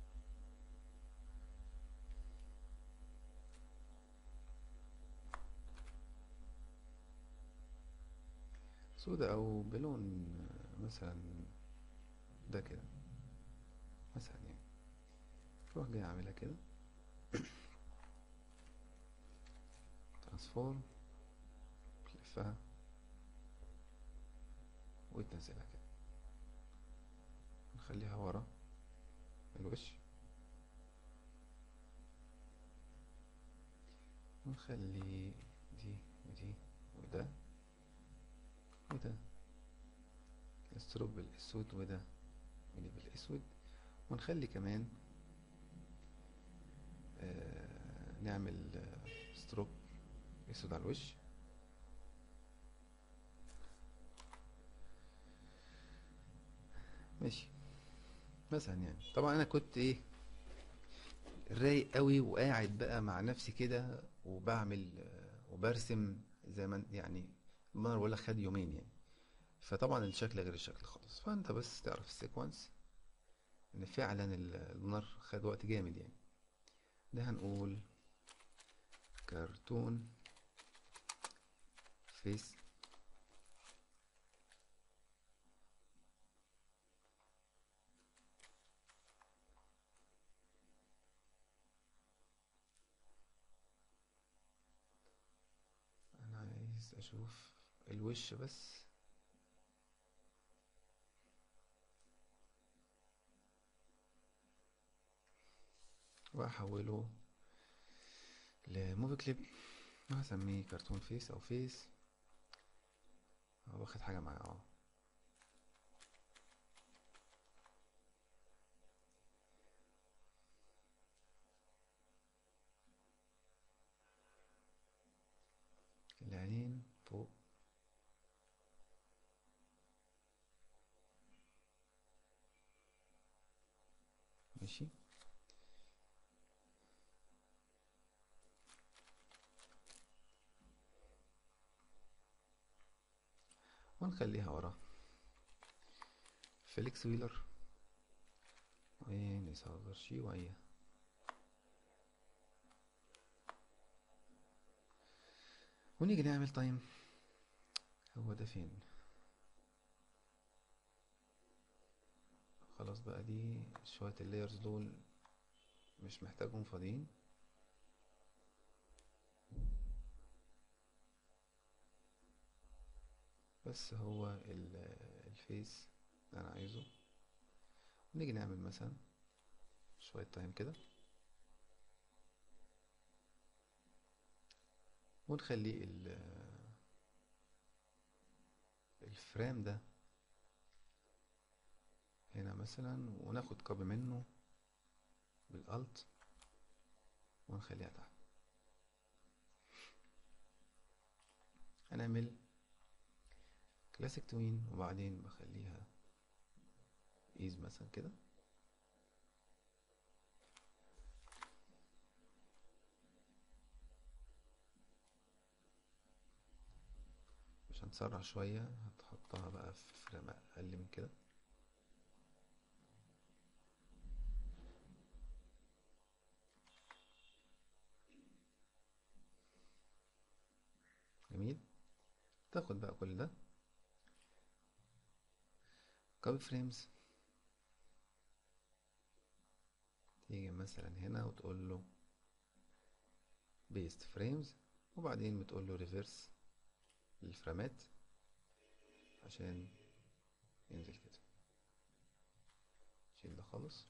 سودا أو بلون آه، مثلا ده كده مثلا يعني تروح جاي عاملها كده ترانسفورم تلفها وتنزلها كده نخليها ورا الوش ونخلي دي ودي وده وده الستروب بالاسود وده ودي بالاسود ونخلي كمان آه نعمل آه ستروب اسود على الوش ماشي مثلا يعني طبعا انا كنت ايه رايق قوي وقاعد بقى مع نفسي كده وبعمل آه، وبرسم زي ما يعني ما بقول لك خد يومين يعني فطبعا الشكل غير الشكل خالص فانت بس تعرف السيكونس ان فعلا ال- النار خد وقت جامد يعني ده هنقول كرتون فيس انا عايز اشوف الوش بس واحوله لموفي كليب هسميه كرتون فيس او فيس هو واخد حاجة معاه اه العينين فوق ماشي ونخليها ورا فيليكس ويلر ونصغر شوية ونيجي نعمل تايم هو ده فين خلاص بقى دي شوية اللايرز دول مش محتاجهم فاضيين بس هو ال- الفيس اللي انا عايزه نيجي نعمل مثلا شوية تايم كده ونخلي ال الفريم ده هنا مثلا وناخد كوبي منه بالالت ونخليها تحت هنعمل كلاسيك توين وبعدين بخليها ايز مثلا كده مش هنسرع شوية هتحطها بقى في فريم أقل من كده جميل تاخد بقى كل ده كوبي فريمز تيجي مثلا هنا وتقول له بيست فريمز وبعدين بتقول له ريفرس للفريمات عشان ينزل كده شيل ده خالص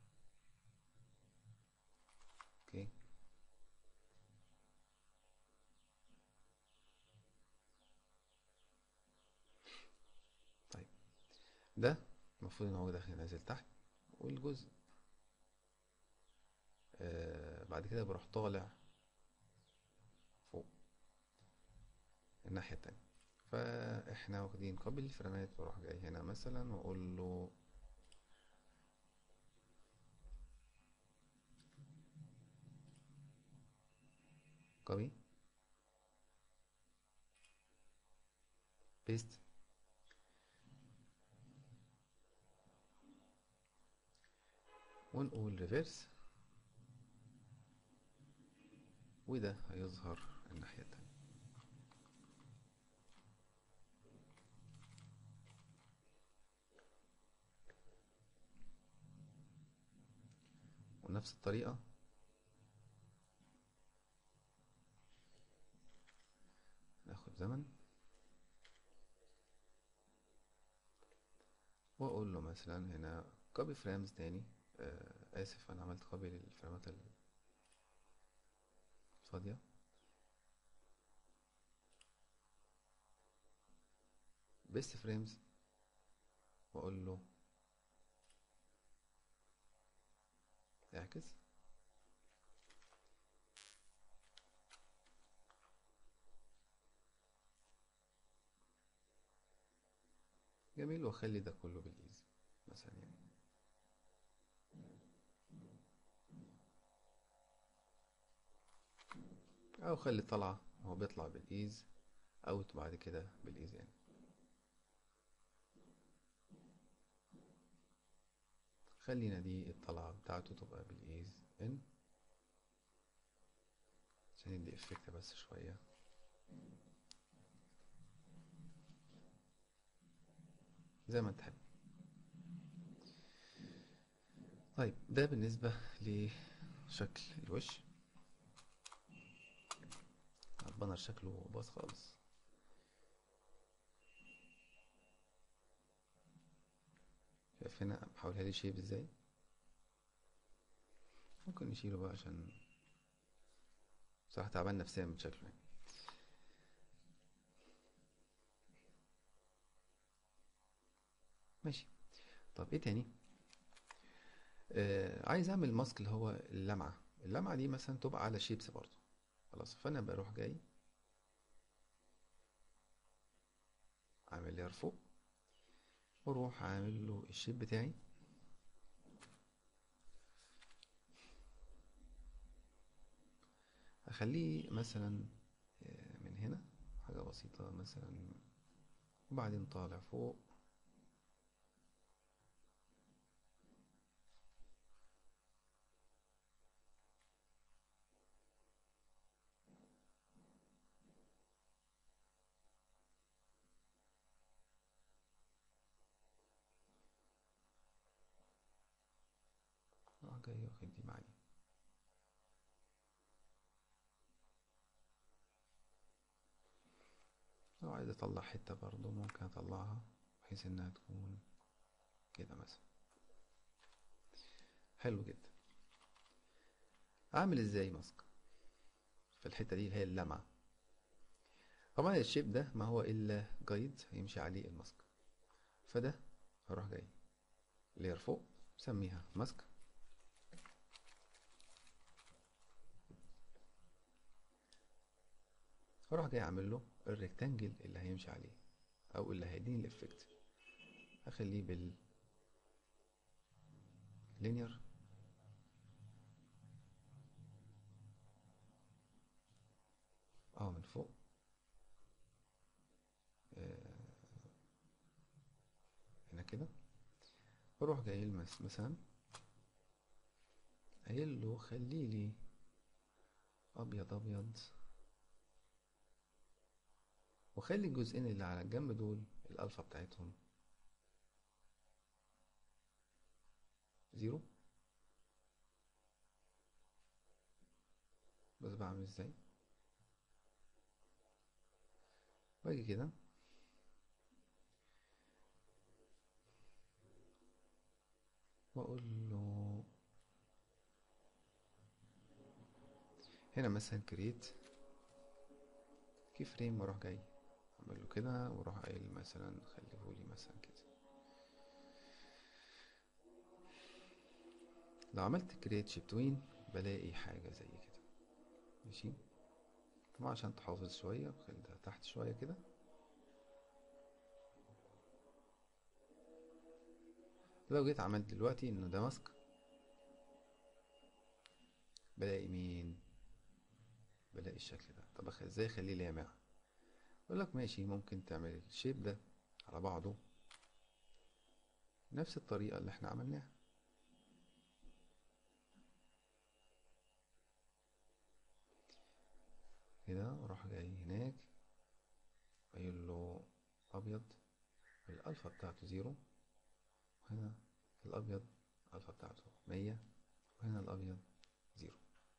اوكي طيب ده المفروض ان هو داخل نازل تحت والجزء آه بعد كده بروح طالع فوق الناحية التانية فاحنا واخدين قابل الفريمات بروح جاي هنا مثلا واقول له كوبي بيست ونقول ريفيرس وده هيظهر الناحية التانية ونفس الطريقة ناخد زمن واقول له مثلا هنا كوبي فريمز تاني آه اسف انا عملت كوبي للفريمات الفاضية بيست فريمز واقول له اعكس جميل واخلي ده كله بالايزي مثلا يعني او خلي طلعة هو بيطلع بالايز اوت بعد كده بالايز يعني خلينا دي الطلعة بتاعته تبقى بالايز ان عشان يدي افكت بس شوية زي ما تحب طيب ده بالنسبة لشكل الوش البانر شكله باظ خالص شايف هنا بحاولها لي شيب ازاي ممكن نشيله بقى عشان بصراحة تعبان نفسيا من شكله يعني ماشي طب ايه تاني آه عايز اعمل ماسك اللي هو اللمعة اللمعة دي مثلا تبقى على شيبس برضو خلاص فانا بروح جاي عامل لير فوق واروح عامل له الشيب بتاعي اخليه مثلا آه، من هنا حاجة بسيطة مثلا وبعدين طالع فوق راح جاي واخد دي معايا لو عايز اطلع حتة برضو ممكن اطلعها بحيث انها تكون كده مثلا حلو جدا اعمل ازاي ماسك في الحتة دي اللي هي اللمعة طبعا الشيب ده ما هو الا جايد هيمشي عليه الماسك فده هروح جاي لير فوق سميها ماسك هروح جاي اعمل له الريكتانجل اللي هيمشي عليه او اللي هيديني الافكت اخليه بال لينير اه من فوق آه، هنا كده بروح جاي المس مثلا قايل له خلي لي ابيض ابيض وخلي الجزئين اللي على الجنب دول الالفا بتاعتهم زيرو بس بعمل ازاي باجي كده واقول له هنا مثلا كريت كي فريم واروح جاي اعمل له كده واروح قايل مثلا خليه لي مثلا كده لو عملت كريت شيب توين بلاقي حاجة زي كده ماشي طبعا عشان تحافظ شوية خليها تحت شوية كده لو جيت عملت دلوقتي انه ده ماسك بلاقي مين بلاقي الشكل ده طب أخ- ازاي اخليه لامع اقول لك ماشي ممكن تعمل الشيب ده على بعضه نفس الطريقة اللي احنا عملناها كده واروح جاي هناك قايل له ابيض الالفا بتاعته زيرو وهنا الابيض الالفا بتاعته مية وهنا الابيض زيرو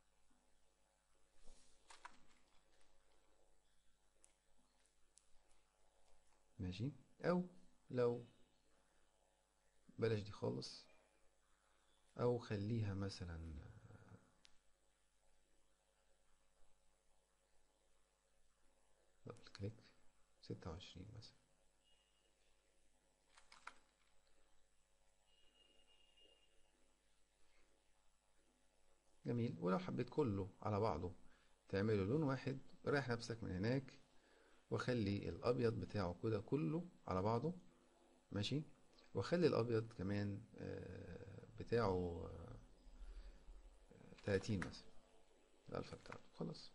ماشي او لو بلاش دي خالص او خليها مثلا دبل كليك ستة وعشرين مثلا جميل ولو حبيت كله على بعضه تعمله لون واحد ريح نفسك من هناك وخلي الابيض بتاعه كده كله على بعضه ماشي وخلي الابيض كمان آه، بتاعه آه، 30 مثلا الالفا بتاعته خلاص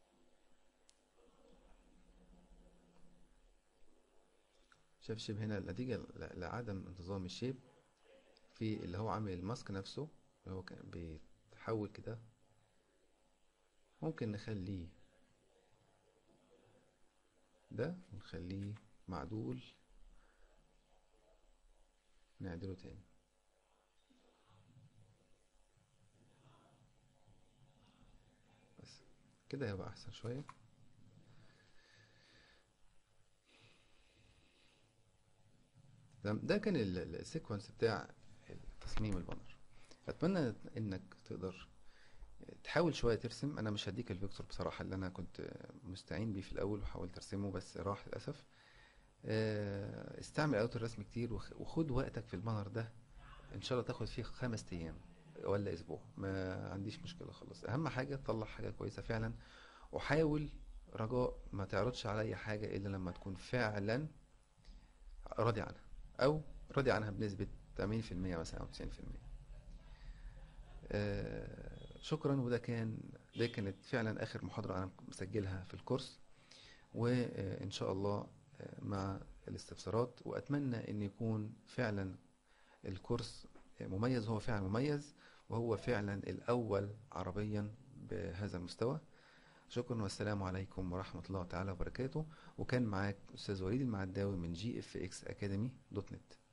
شايف الشيب هنا النتيجة ل- لعدم انتظام الشيب في اللي هو عامل الماسك نفسه اللي هو كان بيتحول كده ممكن نخليه ده ونخليه معدول نعدله تاني بس كده هيبقى احسن شوية تمام ده كان ال- ال- السيكونس بتاع تصميم البانر اتمنى انك تقدر تحاول شويه ترسم انا مش هديك الفيكتور بصراحه اللي انا كنت مستعين بيه في الاول وحاولت ارسمه بس راح للاسف آه، استعمل ادوات الرسم كتير وخ- وخد وقتك في البانر ده ان شاء الله تاخد فيه خمس ايام ولا اسبوع ما عنديش مشكله خالص اهم حاجه تطلع حاجه كويسه فعلا وحاول رجاء ما تعرضش عليا حاجه الا لما تكون فعلا راضي عنها او راضي عنها بنسبه 80% مثلا او 90% آه، شكرا وده كان ده كانت فعلا اخر محاضره انا مسجلها في الكورس وان شاء الله آه، مع الاستفسارات واتمنى ان يكون فعلا الكورس مميز هو فعلا مميز وهو فعلا الاول عربيا بهذا المستوى شكرا والسلام عليكم ورحمة الله تعالى وبركاته وكان معاك أستاذ وليد المعداوي من جي اف اكس اكاديمي دوت نت